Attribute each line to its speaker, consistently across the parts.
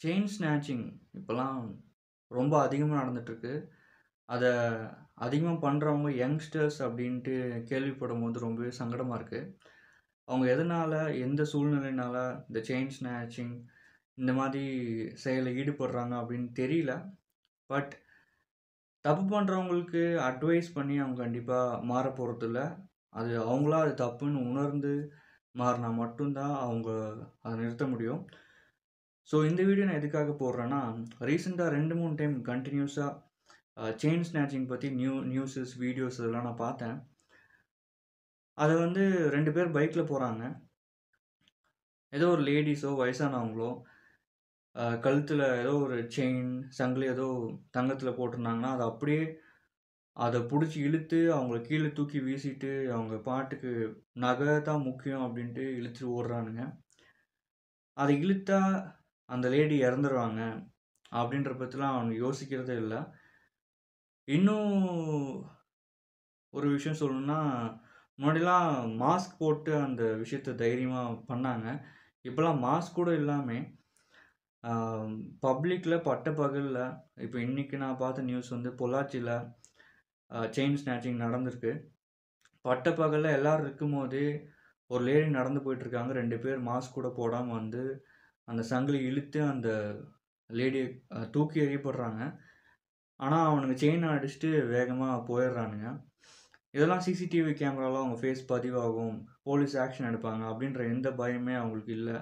Speaker 1: chain snatching இப்போலாம் ரொம்ப அதிகமாக நடந்துட்டுருக்கு அதை அதிகமாக பண்ணுறவங்க யங்ஸ்டர்ஸ் அப்படின்ட்டு கேள்விப்படும்போது ரொம்பவே சங்கடமாக இருக்குது அவங்க எதனால் எந்த சூழ்நிலையினால இந்த செயின் ஸ்நாச்சிங் இந்த மாதிரி செயலில் ஈடுபடுறாங்க அப்படின்னு தெரியல பட் தப்பு பண்ணுறவங்களுக்கு அட்வைஸ் பண்ணி அவங்க கண்டிப்பாக மாற போகிறதில்ல அது அவங்களா அது தப்புன்னு உணர்ந்து மாறினா மட்டும்தான் அவங்க அதை நிறுத்த முடியும் ஸோ இந்த வீடியோ நான் எதுக்காக போடுறேன்னா ரீசெண்டாக ரெண்டு மூணு டைம் கண்டினியூஸாக செயின் ஸ்நாச்சிங் பற்றி நியூ நியூஸஸ் வீடியோஸ் இதெல்லாம் நான் பார்த்தேன் அது வந்து ரெண்டு பேர் பைக்கில் போகிறாங்க ஏதோ ஒரு லேடிஸோ வயசானவங்களோ கழுத்தில் ஏதோ ஒரு செயின் சங்கிலி ஏதோ தங்கத்தில் போட்டிருந்தாங்கன்னா அதை அப்படியே அதை பிடிச்சி இழுத்து அவங்கள கீழே தூக்கி வீசிட்டு அவங்க பாட்டுக்கு நகை தான் முக்கியம் அப்படின்ட்டு இழுத்துட்டு ஓடுறானுங்க அதை இழுத்தா அந்த லேடி இறந்துருவாங்க அப்படின்ற பற்றிலாம் அவங்க யோசிக்கிறதே இல்லை இன்னும் ஒரு விஷயம் சொல்லணும்னா முன்னாடிலாம் மாஸ்க் போட்டு அந்த விஷயத்த தைரியமாக பண்ணாங்க இப்போலாம் மாஸ்க் கூட இல்லாமல் பப்ளிக்கில் பட்ட பகலில் இப்போ இன்றைக்கி நான் பார்த்த நியூஸ் வந்து பொள்ளாச்சியில் செயின் ஸ்நாச்சிங் நடந்திருக்கு பட்ட பகலில் எல்லோரும் இருக்கும்போதே ஒரு லேடி நடந்து போயிட்டுருக்காங்க ரெண்டு பேர் மாஸ்க் கூட போடாமல் வந்து அந்த சங்கிலி இழுத்து அந்த லேடியை தூக்கி எறியப்படுறாங்க ஆனால் அவனுங்க செயினை அடிச்சுட்டு வேகமாக போயிடுறானுங்க இதெல்லாம் சிசிடிவி கேமராவில் அவங்க ஃபேஸ் பதிவாகும் போலீஸ் ஆக்ஷன் எடுப்பாங்க அப்படின்ற எந்த பயமே அவங்களுக்கு இல்லை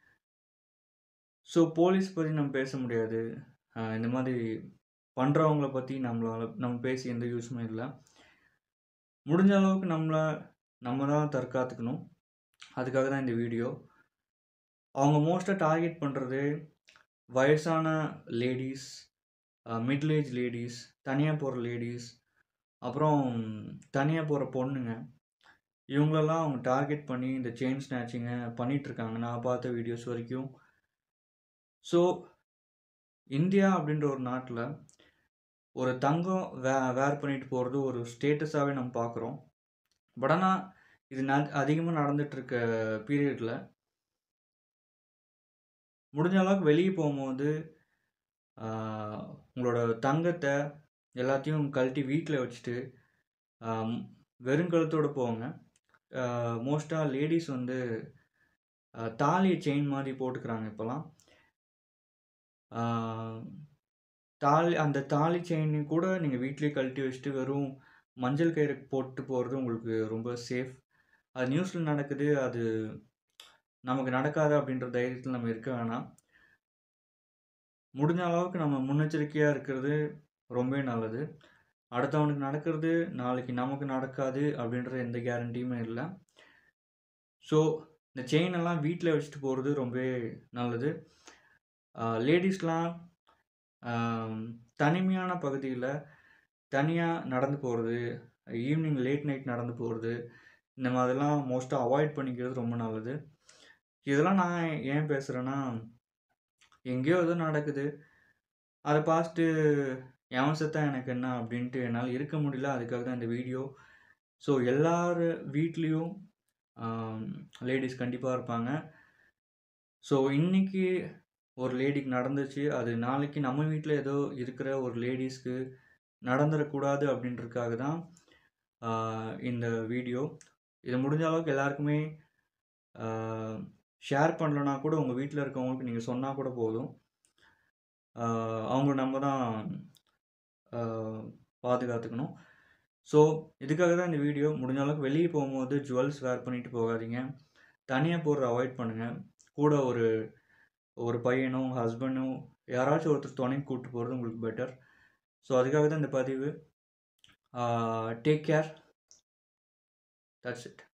Speaker 1: ஸோ போலீஸ் பற்றி நம்ம பேச முடியாது இந்த மாதிரி பண்ணுறவங்கள பற்றி நம்மளால் நம்ம பேசி எந்த யூஸுமே இல்லை முடிஞ்ச அளவுக்கு நம்மளை நம்ம தான் தற்காத்துக்கணும் அதுக்காக தான் இந்த வீடியோ அவங்க மோஸ்ட்டாக டார்கெட் பண்ணுறது வயசான லேடிஸ் மிடில் ஏஜ் லேடிஸ் தனியாக போகிற லேடிஸ் அப்புறம் தனியாக போகிற பொண்ணுங்க இவங்களெல்லாம் அவங்க டார்கெட் பண்ணி இந்த செயின் ஸ்நாச்சிங்கை பண்ணிகிட்ருக்காங்க நான் பார்த்த வீடியோஸ் வரைக்கும் ஸோ இந்தியா அப்படின்ற ஒரு நாட்டில் ஒரு தங்கம் வே வேர் பண்ணிட்டு போகிறது ஒரு ஸ்டேட்டஸாகவே நம்ம பார்க்குறோம் பட் ஆனால் இது ந அதிகமாக நடந்துகிட்ருக்க பீரியடில் முடிஞ்ச அளவுக்கு வெளியே போகும்போது உங்களோட தங்கத்தை எல்லாத்தையும் கழட்டி வீட்டில் வச்சுட்டு வெறுங்கழுத்தோடு போங்க மோஸ்ட்டாக லேடிஸ் வந்து தாலி செயின் மாதிரி போட்டுக்கிறாங்க இப்போலாம் தாலி அந்த தாலி செயின் கூட நீங்கள் வீட்லேயே கழட்டி வச்சுட்டு வெறும் மஞ்சள் கயிறு போட்டு போகிறது உங்களுக்கு ரொம்ப சேஃப் அது நியூஸில் நடக்குது அது நமக்கு நடக்காது அப்படின்ற தைரியத்தில் நம்ம இருக்க வேணாம் முடிஞ்ச அளவுக்கு நம்ம முன்னெச்சரிக்கையாக இருக்கிறது ரொம்பவே நல்லது அடுத்தவனுக்கு நடக்கிறது நாளைக்கு நமக்கு நடக்காது அப்படின்ற எந்த கேரண்டியுமே இல்லை ஸோ இந்த செயின் எல்லாம் வீட்டில் வச்சுட்டு போகிறது ரொம்பவே நல்லது லேடிஸ்லாம் தனிமையான பகுதியில் தனியாக நடந்து போகிறது ஈவினிங் லேட் நைட் நடந்து போகிறது இந்த மாதிரிலாம் மோஸ்ட்டாக அவாய்ட் பண்ணிக்கிறது ரொம்ப நல்லது இதெல்லாம் நான் ஏன் பேசுகிறேன்னா எங்கேயோ எதோ நடக்குது அதை பார்த்துட்டு எவன் செத்தா எனக்கு என்ன அப்படின்ட்டு என்னால் இருக்க முடியல அதுக்காக தான் இந்த வீடியோ ஸோ எல்லார் வீட்லேயும் லேடிஸ் கண்டிப்பாக இருப்பாங்க ஸோ இன்றைக்கி ஒரு லேடிக்கு நடந்துச்சு அது நாளைக்கு நம்ம வீட்டில் ஏதோ இருக்கிற ஒரு லேடிஸ்க்கு நடந்துடக்கூடாது அப்படின்றதுக்காக தான் இந்த வீடியோ இது முடிஞ்ச அளவுக்கு எல்லாருக்குமே ஷேர் பண்ணலனா கூட உங்கள் வீட்டில் இருக்கவங்களுக்கு நீங்கள் சொன்னால் கூட போதும் அவங்க நம்ம தான் பாதுகாத்துக்கணும் ஸோ இதுக்காக தான் இந்த வீடியோ முடிஞ்ச அளவுக்கு வெளியே போகும்போது ஜுவல்ஸ் வேர் பண்ணிட்டு போகாதீங்க தனியாக போடுற அவாய்ட் பண்ணுங்கள் கூட ஒரு ஒரு பையனும் ஹஸ்பண்டும் யாராச்சும் ஒருத்தர் துணைக்கு கூப்பிட்டு போகிறது உங்களுக்கு பெட்டர் ஸோ அதுக்காக தான் இந்த பதிவு டேக் கேர் தட்ஸ் இட்